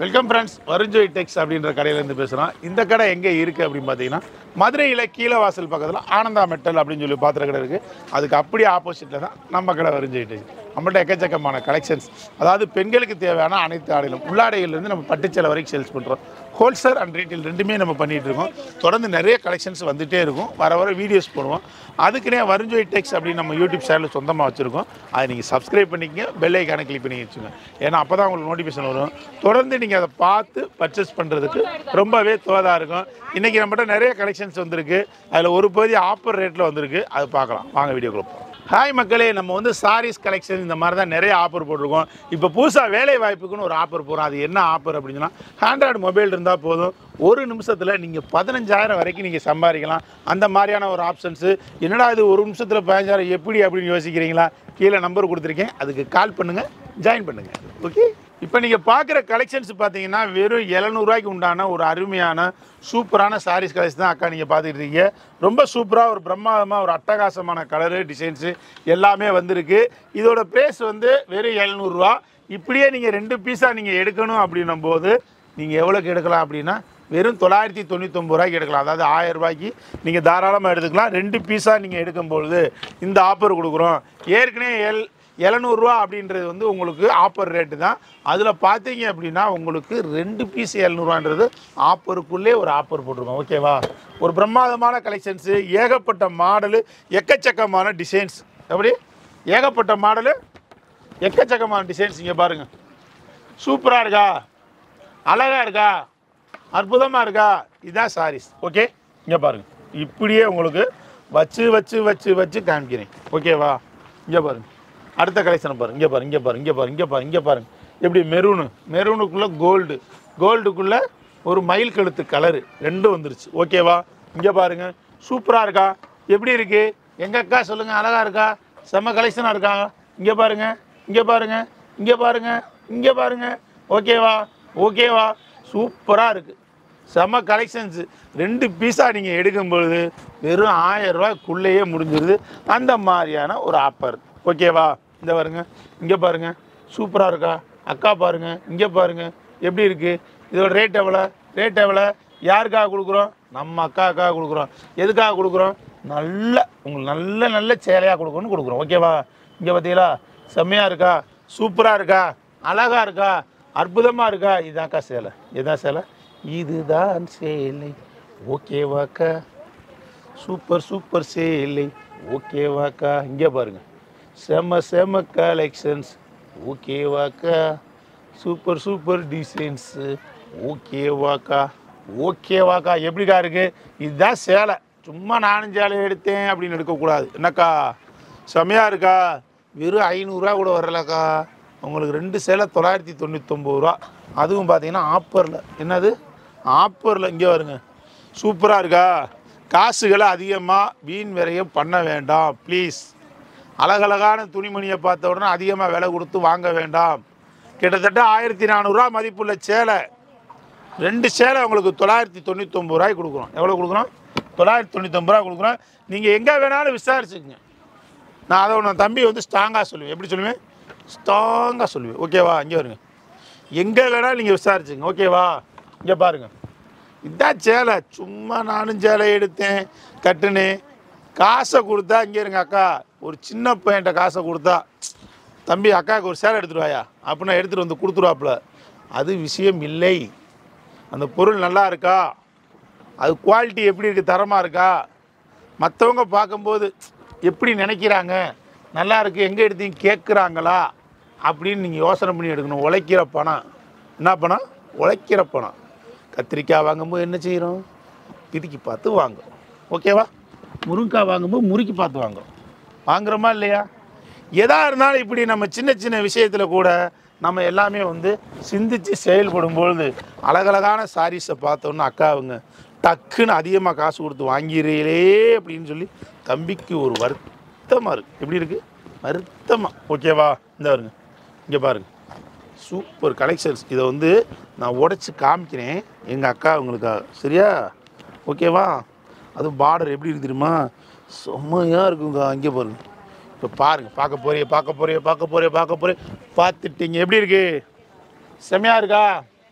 Welcome friends வருஞ்சோய் டெக்ஸ் அப்படின்ற கடையிலேருந்து பேசுகிறோம் இந்த கடை எங்கே இருக்குது அப்படின்னு பார்த்தீங்கன்னா மதுரையில் கீழவாசல் பக்கத்தில் ஆனந்தா மெட்டல் அப்படின்னு சொல்லி பாத்திர கடை இருக்குது அதுக்கு அப்படியே ஆப்போசிட்டில் தான் நம்ம கடை வருஞ்சோய் டெக்ஸ் நம்மள்ட்ட எக்கச்சக்கமான கலெக்ஷன்ஸ் அதாவது பெண்களுக்கு தேவையான அனைத்து ஆடைகளும் உள்ளாடைகள்லேருந்து நம்ம பட்டுச்சேலை வரைக்கும் சேல்ஸ் பண்ணுறோம் ஹோல்சேல் அண்ட் ரீட்டைல் ரெண்டுமே நம்ம பண்ணிகிட்டு இருக்கோம் தொடர்ந்து நிறைய கலெக்ஷன்ஸ் வந்துகிட்டே இருக்கும் வர வர வீடியோஸ் போடுவோம் அதுக்குனே வருஞ்சோய் டெக்ஸ் அப்படின்னு நம்ம யூடியூப் சேனல் சொந்தமாக வச்சுருக்கோம் அதை நீங்கள் சப்ஸ்கிரைப் பண்ணிக்கங்க பெல் ஐக்கானை கிளிக் பண்ணி வச்சுங்க ஏன்னா அப்போ தான் உங்களுக்கு நோட்டிஃபிகேஷன் வரும் தொடர்ந்து நீங்கள் அதை பார்த்து பர்ச்சேஸ் பண்ணுறதுக்கு ரொம்பவே தோதாக இருக்கும் இன்றைக்கி நம்மகிட்ட நிறைய கலெக்ஷன்ஸ் வந்திருக்கு அதில் ஒரு பகுதி ஆஃபர் ரேட்டில் வந்திருக்கு அது பார்க்கலாம் வாங்க வீடியோக்குள்ள போகலாம் ஹாய் மக்களே நம்ம வந்து சாரீஸ் கலெக்ஷன் இந்த மாதிரி தான் நிறைய ஆஃபர் போட்டிருக்கோம் இப்போ புதுசாக வேலை வாய்ப்புக்குன்னு ஒரு ஆஃபர் போகிறோம் அது என்ன ஆஃபர் அப்படின்னு சொன்னால் ஆண்ட்ராய்டு மொபைல் இருந்தால் போதும் ஒரு நிமிஷத்தில் நீங்கள் பதினஞ்சாயிரம் வரைக்கும் நீங்கள் சம்பாதிக்கலாம் அந்த மாதிரியான ஒரு ஆப்ஷன்ஸு என்னடா இது ஒரு நிமிஷத்தில் பதினஞ்சாயிரம் எப்படி அப்படின்னு யோசிக்கிறீங்களா கீழே நம்பர் கொடுத்துருக்கேன் அதுக்கு கால் பண்ணுங்கள் ஜாயின் பண்ணுங்கள் ஓகே இப்போ நீங்கள் பார்க்குற கலெக்ஷன்ஸ் பார்த்தீங்கன்னா வெறும் எழுநூறுவாய்க்கு உண்டான ஒரு அருமையான சூப்பரான சாரீஸ் கலெக்ஷன் தான் அக்கா நீங்கள் பார்த்துட்டு இருக்கீங்க ரொம்ப சூப்பராக ஒரு பிரம்மாதமாக ஒரு அட்டகாசமான கலரு டிசைன்ஸு எல்லாமே வந்திருக்கு இதோட ப்ரைஸ் வந்து வெறும் எழுநூறுவா இப்படியே நீங்கள் ரெண்டு பீஸாக நீங்கள் எடுக்கணும் அப்படின்னும் போது நீங்கள் எவ்வளோக்கு எடுக்கலாம் அப்படின்னா வெறும் தொள்ளாயிரத்தி தொண்ணூத்தொம்பது ரூபாய்க்கு எடுக்கலாம் அதாவது ஆயிரம் ரூபாய்க்கு நீங்கள் தாராளமாக எடுத்துக்கலாம் ரெண்டு பீஸாக நீங்கள் எடுக்கும்பொழுது இந்த ஆஃபர் கொடுக்குறோம் ஏற்கனவே எல் எழுநூறுவா அப்படின்றது வந்து உங்களுக்கு ஆஃபர் ரேட்டு தான் அதில் பார்த்தீங்க அப்படின்னா உங்களுக்கு ரெண்டு பீஸ் எழுநூறுவான்றது ஆஃபருக்குள்ளே ஒரு ஆஃபர் போட்டிருக்கோம் ஓகேவா ஒரு பிரம்மாதமான கலெக்ஷன்ஸு ஏகப்பட்ட மாடலு எக்கச்சக்கமான டிசைன்ஸ் எப்படி ஏகப்பட்ட மாடலு எக்கச்சக்கமான டிசைன்ஸ் இங்கே பாருங்கள் சூப்பராக இருக்கா அழகாக இருக்கா அற்புதமாக இருக்கா இதுதான் சாரீஸ் ஓகே இங்கே பாருங்க இப்படியே உங்களுக்கு வச்சு வச்சு வச்சு வச்சு காமிக்கிறேன் ஓகேவா இங்கே பாருங்க அடுத்த கலெக்ஷனை பாருங்க இங்கே பாருங்க இங்கே பாருங்க இங்கே பாருங்க இங்கே பாருங்க இங்கே பாருங்க எப்படி மெரூனு மெரூனுக்குள்ளே கோல்டு கோல்டுக்குள்ளே ஒரு மயில் கழுத்து கலரு ரெண்டும் வந்துருச்சு ஓகேவா இங்கே பாருங்க சூப்பராக இருக்கா எப்படி இருக்கு எங்க அக்கா சொல்லுங்கள் அழகாக இருக்கா செம்ம கலெக்ஷனாக இருக்காங்க இங்கே பாருங்க இங்கே பாருங்க இங்கே பாருங்க இங்கே பாருங்க ஓகேவா ஓகேவா சூப்பராக இருக்குது செம்ம கலெக்ஷன்ஸு ரெண்டு பீஸாக நீங்கள் எடுக்கும் பொழுது வெறும் ஆயிரம் ரூபாய்க்குள்ளேயே முடிஞ்சிருது அந்த மாதிரியான ஒரு ஆஃபர் ஓகேவா இந்த பாருங்க இங்கே பாருங்க சூப்பராக இருக்கா அக்கா பாருங்க இங்கே பாருங்க எப்படி இருக்குது இதோட ரேட் எவ்வளோ ரேட் எவ்வளோ யாருக்காக கொடுக்குறோம் நம்ம அக்காவுக்காக கொடுக்குறோம் எதுக்காக கொடுக்குறோம் நல்ல உங்களுக்கு நல்ல நல்ல சேலையாக கொடுக்கணும்னு கொடுக்குறோம் ஓகேவா இங்கே பார்த்தீங்களா செம்மையாக இருக்கா சூப்பராக இருக்கா அழகாக இருக்கா அற்புதமாக இருக்கா இதாக்கா சேலை இதான் சேலை இதுதான் சேலை ஓகேவாக்கா சூப்பர் சூப்பர் சேலை ஓகேவாக்கா இங்கே பாருங்க செம செம கலெக்ஷன்ஸ் ஓகேவாக்கா சூப்பர் சூப்பர் டிசைன்ஸு ஓகேவாக்கா ஓகேவாக்கா எப்படிக்கா இருக்கு இதுதான் சேலை சும்மா நானும் சேலை எடுத்தேன் அப்படின்னு எடுக்கக்கூடாது என்னக்கா செமையாக இருக்கா வெறும் ஐநூறுரூவா கூட வரலக்கா உங்களுக்கு ரெண்டு சேலை தொள்ளாயிரத்தி தொண்ணூத்தொம்பது ரூபா அதுவும் பார்த்தீங்கன்னா ஆப்பரில் என்னது ஆப்பரில் இங்கே வருங்க சூப்பராக இருக்கா காசுகளை அதிகமாக வீண் விரயம் பண்ண வேண்டாம் ப்ளீஸ் அழகழகான துணிமணியை பார்த்த உடனே அதிகமாக விலை கொடுத்து வாங்க வேண்டாம் கிட்டத்தட்ட ஆயிரத்தி நானூறுரூவா மதிப்புள்ள சேலை ரெண்டு சேலை உங்களுக்கு தொள்ளாயிரத்தி தொண்ணூத்தொம்பது ரூபாய்க்கு கொடுக்குறோம் எவ்வளோ கொடுக்குறோம் தொள்ளாயிரத்தி தொண்ணூத்தொம்பது ரூபா கொடுக்குறோம் நீங்கள் எங்கே வேணாலும் விசாரிச்சுக்கங்க நான் அதை நான் தம்பி வந்து ஸ்ட்ராங்காக சொல்லுவேன் எப்படி சொல்லுவேன் ஸ்ட்ராங்காக சொல்லுவேன் ஓகேவா இங்கே வருங்க எங்கே வேணாலும் நீங்கள் விசாரிச்சுங்க ஓகேவா இங்கே பாருங்கள் இதான் சேலை சும்மா நானும் சேலை எடுத்தேன் கட்டுனேன் காசை கொடுத்தா இங்கே இருங்க அக்கா ஒரு சின்ன பையன்ட்ட காசை கொடுத்தா தம்பி அக்காவுக்கு ஒரு சேலை எடுத்துட்டு வாயா அப்படின்னா எடுத்துகிட்டு வந்து கொடுத்துருவாப்புல அது விஷயம் இல்லை அந்த பொருள் நல்லா இருக்கா அது குவாலிட்டி எப்படி இருக்குது தரமாக இருக்கா மற்றவங்க பார்க்கும்போது எப்படி நினைக்கிறாங்க நல்லா இருக்குது எங்கே எடுத்தீங்க கேட்குறாங்களா அப்படின்னு நீங்கள் யோசனை பண்ணி எடுக்கணும் உழைக்கிற பணம் என்ன பணம் உழைக்கிற பணம் கத்திரிக்காய் வாங்கும்போது என்ன செய்கிறோம் பிதுக்கி பார்த்து வாங்குறோம் ஓகேவா முருங்கைக்காய் வாங்கும்போது முறுக்கி பார்த்து வாங்குறோம் வாங்குறோமா இல்லையா எதா இருந்தாலும் இப்படி நம்ம சின்ன சின்ன விஷயத்தில் கூட நம்ம எல்லாமே வந்து சிந்திச்சு செயல்படும் பொழுது அழகழகான சாரீஸை பார்த்தோன்னா அக்காவுங்க டக்குன்னு அதிகமாக காசு கொடுத்து வாங்கிறீங்களே அப்படின்னு சொல்லி தம்பிக்கு ஒரு வருத்தமாக இருக்குது எப்படி இருக்குது வருத்தமாக ஓகேவா இந்த பாருங்க இங்கே பாருங்க சூப்பர் கலெக்ஷன்ஸ் இதை வந்து நான் உடச்சி காமிக்கிறேன் எங்கள் அக்கா உங்களுக்காக சரியா ஓகேவா அதுவும் பார்டர் எப்படி இருக்கு தெரியுமா செம்மையாக இருக்குங்க அங்கே பாருங்க இப்போ பாருங்க பார்க்க போறிய பார்க்க போறிய பார்க்க போறிய பார்க்க போறிய பார்த்துட்டீங்க எப்படி இருக்கு செம்மையாக இருக்கா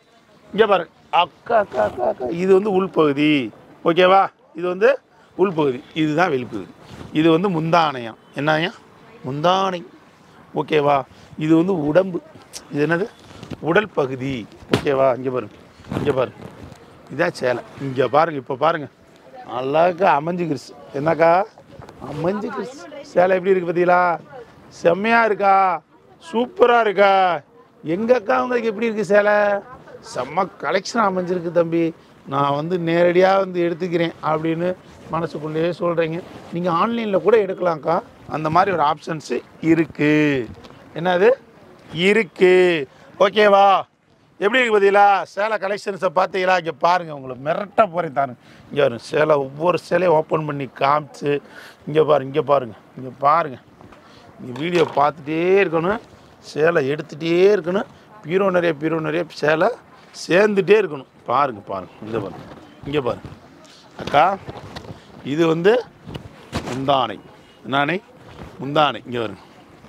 இங்கே பாரு அக்கா அக்கா அக்கா அக்கா இது வந்து உள்பகுதி ஓகேவா இது வந்து உள்பகுதி இதுதான் வெளிப்பகுதி இது வந்து முந்தானையம் என்னையா முந்தானை ஓகேவா இது வந்து உடம்பு இது என்னது உடல் பகுதி ஓகேவா இங்கே பாருங்க இங்கே பாருங்க இதான் சேலை இங்கே பாருங்க இப்போ பாருங்க அழகா அமைஞ்சுக்கிருச்சு என்னக்கா அமைஞ்சுக்கிருச்சு சேலை எப்படி இருக்கு பார்த்தீங்களா செம்மையா இருக்கா சூப்பராக இருக்கா எங்க அக்கா உங்களுக்கு எப்படி இருக்கு சேலை செம்ம கலெக்ஷன் அமைஞ்சிருக்கு தம்பி நான் வந்து நேரடியாக வந்து எடுத்துக்கிறேன் அப்படின்னு மனசுக்குள்ளேயே சொல்கிறீங்க நீங்கள் ஆன்லைனில் கூட எடுக்கலாம்க்கா அந்த மாதிரி ஒரு ஆப்ஷன்ஸு இருக்குது என்னது இருக்குது ஓகேவா எப்படி இருக்கு பார்த்தீங்களா சேலை கலெக்ஷன்ஸை பார்த்தீங்களா இங்கே பாருங்கள் உங்களுக்கு மிரட்ட போகிறேன் தானு இங்கே பாருங்க சேலை ஒவ்வொரு சேலையும் ஓப்பன் பண்ணி காமிச்சு இங்கே பாருங்க இங்கே பாருங்கள் இங்கே பாருங்கள் இங்கே வீடியோ பார்த்துட்டே இருக்கணும் சேலை எடுத்துகிட்டே இருக்கணும் பீரோ நிறைய பீரோ நிறைய சேலை சேர்ந்துட்டே இருக்கணும் பாருங்க பாருங்க இங்கே பாருங்க இங்கே பாருங்க அக்கா இது வந்து முந்தானை என்னானை முந்தானை இங்கே வருங்க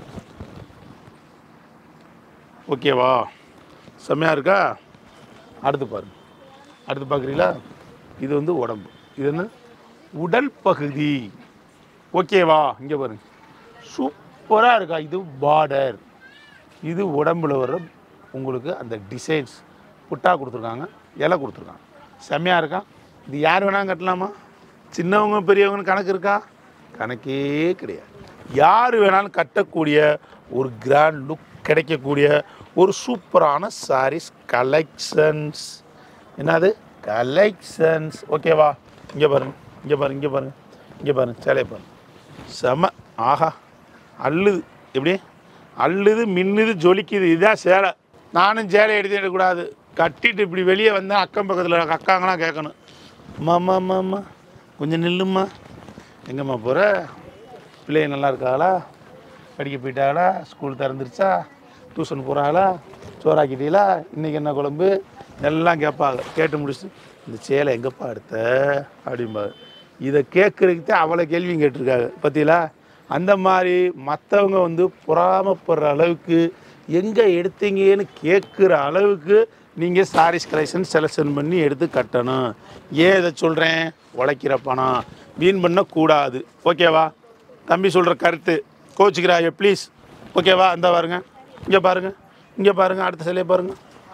ஓகேவா செம்மையாக இருக்கா அடுத்து பாருங்க அடுத்து பார்க்குறீங்களா இது வந்து உடம்பு இது என்ன உடல் பகுதி ஓகேவா இங்கே பாருங்க சூப்பராக இருக்கா இது பார்டர் இது உடம்புல வர்ற உங்களுக்கு அந்த டிசைன்ஸ் புட்டா கொடுத்துருக்காங்க இலை கொடுத்துருக்காங்க செம்மையாக இருக்கா இது யார் வேணாலும் கட்டலாமா சின்னவங்க பெரியவங்கன்னு கணக்கு இருக்கா கணக்கே கிடையாது யார் வேணாலும் கட்டக்கூடிய ஒரு கிராண்ட் லுக் கிடைக்கக்கூடிய ஒரு சூப்பரான சாரீஸ் கலெக்ஷன்ஸ் என்னது கலெக்ஷன்ஸ் ஓகேவா இங்கே பாருங்க இங்கே பாருங்க இங்கே பாருங்க இங்கே பாருங்க சேலையை பாருங்க செம ஆஹா அள்ளுது எப்படி அள்ளுது மின்னுது ஜொலிக்குது இதுதான் சேலை நானும் சேலை எடுத்து எடுக்கக்கூடாது கட்டிட்டு இப்படி வெளியே வந்தேன் அக்கம் பக்கத்தில் அக்காங்களாம் கேட்கணும் அம்மா அம்மா அம்மா கொஞ்சம் நில்லும்மா எங்கம்மா போகிற பிள்ளைங்க நல்லா இருக்காங்களா படிக்க போயிட்டாங்களா ஸ்கூல் திறந்துருச்சா டியூஷன் போகிறாங்களா சோறாக்கிட்டீங்களா இன்றைக்கி என்ன குழம்பு எல்லாம் கேட்பாங்க கேட்டு முடிச்சுட்டு இந்த சேலை எங்கப்பா எடுத்த அப்படிம்பாங்க இதை கேட்குறதுக்கு தான் அவ்வளோ கேள்வியும் கேட்டிருக்காங்க பார்த்தீங்களா அந்த மாதிரி மற்றவங்க வந்து பொறாமப்படுற அளவுக்கு எங்கே எடுத்தீங்கன்னு கேட்குற அளவுக்கு நீங்கள் சாரீஸ் கலெக்ஷன் செலெக்ஷன் பண்ணி எடுத்து கட்டணும் ஏன் இதை சொல்கிறேன் உழைக்கிற பணம் வீண் பண்ணக்கூடாது ஓகேவா தம்பி சொல்கிற கருத்து கோச்சிக்கிறாங்க ப்ளீஸ் ஓகேவா இந்த பாருங்க இங்கே பாருங்க இங்கே பாருங்க அடுத்த சிலையை பாருங்க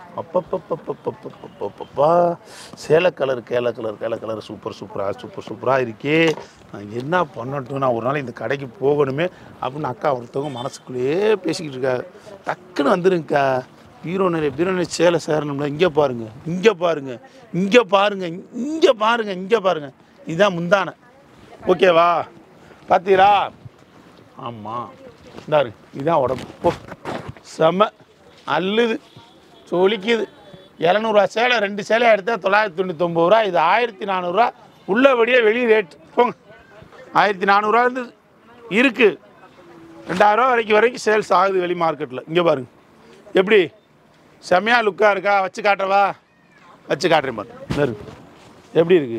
அப்பப்பப்பப்பப்பப்பப்பப்பப்பா சேலை கலர் கேல கலர் கேல கலர் சூப்பர் சூப்பராக சூப்பர் சூப்பராக இருக்கே நான் என்ன பண்ணட்டும் நான் ஒரு நாள் இந்த கடைக்கு போகணுமே அப்படின்னு அக்கா ஒருத்தவங்க மனசுக்குள்ளேயே பேசிக்கிட்டு இருக்காங்க டக்குன்னு வந்துருங்கக்கா பீரோ நிறைய பீரோ நிறைய சேலை சேரணும்ல இங்கே பாருங்க இங்கே பாருங்க இங்கே பாருங்க இங்கே பாருங்க இங்கே பாருங்க இதுதான் முந்தானை ஓகேவா பார்த்தீங்களா ஆமாம் இந்தாரு இதுதான் உடம்பு போ செம அள்ளுது சொலிக்குது இரநூறுவா சேலை ரெண்டு சேலை எடுத்தால் தொள்ளாயிரத்தி தொண்ணூத்தொம்பது ரூபா இது ஆயிரத்தி நானூறுரூவா உள்ளபடியே வெளி ரேட் போங்க ஆயிரத்தி நானூறுரூவா இருந்து இருக்குது ரெண்டாயிரரூவா வரைக்கும் வரைக்கும் சேல்ஸ் ஆகுது வெளி மார்க்கெட்டில் இங்கே பாருங்க எப்படி செம்மையாக லுக்காக இருக்கா வச்சு காட்டவா வச்சு காட்டுறேன் பாருங்க பாருங்க. எப்படி இருக்கு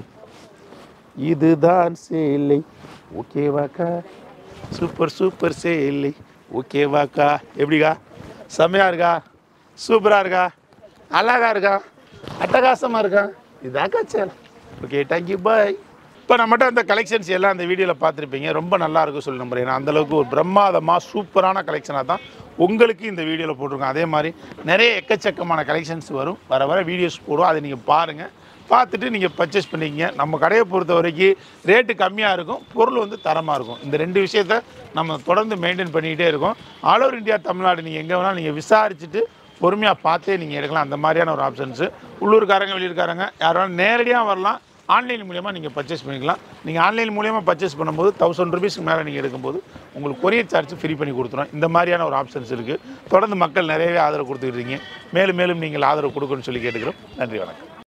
இதுதான் சேலை ஓகேவாக்கா சூப்பர் சூப்பர் சேலை ஓகேவாக்கா எப்படிக்கா செம்மையாக இருக்கா சூப்பராக இருக்கா அழகா இருக்கா அட்டகாசமாக இருக்கா இதாக்கா சேலை ஓகே தேங்க்யூ பாய் இப்போ நம்மகிட்ட அந்த கலெக்ஷன்ஸ் எல்லாம் அந்த வீடியோவில் பார்த்துருப்பீங்க ரொம்ப நல்லா இருக்கும் சொல்லி நம்புறேன் ஏன்னா அந்தளவுக்கு ஒரு பிரம்மாதமாக சூப்பரான கலெக்ஷனாக தான் உங்களுக்கு இந்த வீடியோவில் போட்டிருக்கோம் அதே மாதிரி நிறைய எக்கச்சக்கமான கலெக்ஷன்ஸ் வரும் வர வர வீடியோஸ் போடுவோம் அதை நீங்கள் பாருங்கள் பார்த்துட்டு நீங்கள் பர்ச்சேஸ் பண்ணிக்கங்க நம்ம கடையை பொறுத்த வரைக்கும் ரேட்டு கம்மியாக இருக்கும் பொருள் வந்து தரமாக இருக்கும் இந்த ரெண்டு விஷயத்த நம்ம தொடர்ந்து மெயின்டைன் பண்ணிக்கிட்டே இருக்கோம் ஆல் ஓவர் இந்தியா தமிழ்நாடு நீங்கள் எங்கே வேணாலும் நீங்கள் விசாரிச்சுட்டு பொறுமையாக பார்த்தே நீங்கள் எடுக்கலாம் அந்த மாதிரியான ஒரு ஆப்ஷன்ஸு உள்ளூர்காரங்க வெளியூர்காரங்க யார் வேணாலும் நேரடியாக வரலாம் ஆன்லைன் மூலியமாக நீங்கள் பர்ச்சேஸ் பண்ணிக்கலாம் நீங்கள் ஆன்லைன் மூலியமாக பர்ச்சேஸ் பண்ணும்போது தௌசண்ட் ருபீஸ்க்கு மேலே நீங்கள் எடுக்கும்போது உங்களுக்கு கொரியர் சார்ஜ் ஃப்ரீ பண்ணி கொடுத்துரும் இந்த மாதிரியான ஒரு ஆப்ஷன்ஸ் இருக்குது தொடர்ந்து மக்கள் நிறையவே ஆதரவு கொடுத்துக்கிட்டு இருக்கீங்க மேலும் மேலும் நீங்கள் ஆதரவு கொடுக்கணும்னு சொல்லி கேட்டுக்கிறோம் நன்றி வணக்கம்